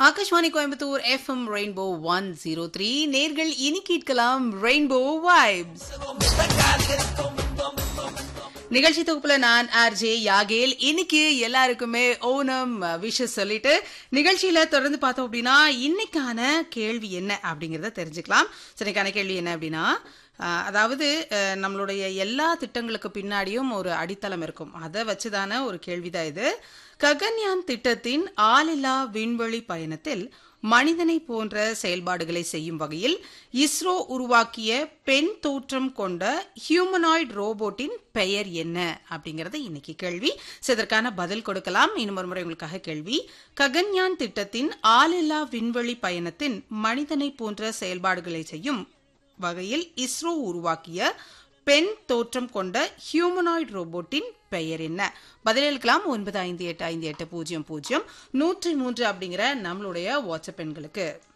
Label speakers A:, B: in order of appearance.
A: Akashvani Coimbatore FM rainbow one zero three நேர்கள் இனி கேட்கலாம் ரெயின்போ வைப்ஸ் நிகழ்ச்சி தொகுப்புல நான் ஆர்ஜே யாகேல் இன்னைக்கு எல்லாருக்குமே ஓணம் விஷஸ் சொல்லிட்டு நிகழ்ச்சியில தொடர்ந்து பார்த்தோம் அப்படின்னா இன்னைக்கான கேள்வி என்ன அப்படிங்கறத தெரிஞ்சுக்கலாம் So, இன்னைக்கான கேள்வி என்ன அப்படின்னா அஹ், அதாவது அஹ், நம்மளுடைய எல்லா திட்டங்களுக்கு பின்னாடியும் ஒரு அடித்தளம் இருக்கும் அதை வச்சுதான ஒரு கேள்விதான் இது ககன்யான் திட்டத்தின் ஆளில்லா விண்வெளி பயணத்தில் மனிதனை போன்ற செயல்பாடுகளை செய்யும் வகையில் இஸ்ரோ உருவாக்கிய பெண் தோற்றம் கொண்ட ஹியூமனாய்டு ரோபோட்டின் பெயர் என்ன அப்படிங்கறது இன்னைக்கு கேள்வி So, இதற்கான பதில் கொடுக்கலாம் இன்னும் ஒரு முறை உங்களுக்காக கேள்வி ககன்யான் திட்டத்தின் ஆளில்லா விண்வெளி பயணத்தின் மனிதனை போன்ற செயல்பாடுகளை செய்யும் வகையில் இஸ்ரோ உருவாக்கிய பெண் தோற்றம் கொண்ட ஹியூமனாய்டு ரோபோட்டின் பெயர் என்ன பதிலளிக்கலாம் ஒன்பது ஐந்து எட்டு ஐந்து எட்டு பூஜ்ஜியம் பூஜ்ஜியம் நூற்றி மூன்று அப்படிங்கிற நம்மளுடைய வாட்ஸ்அப் எண்களுக்கு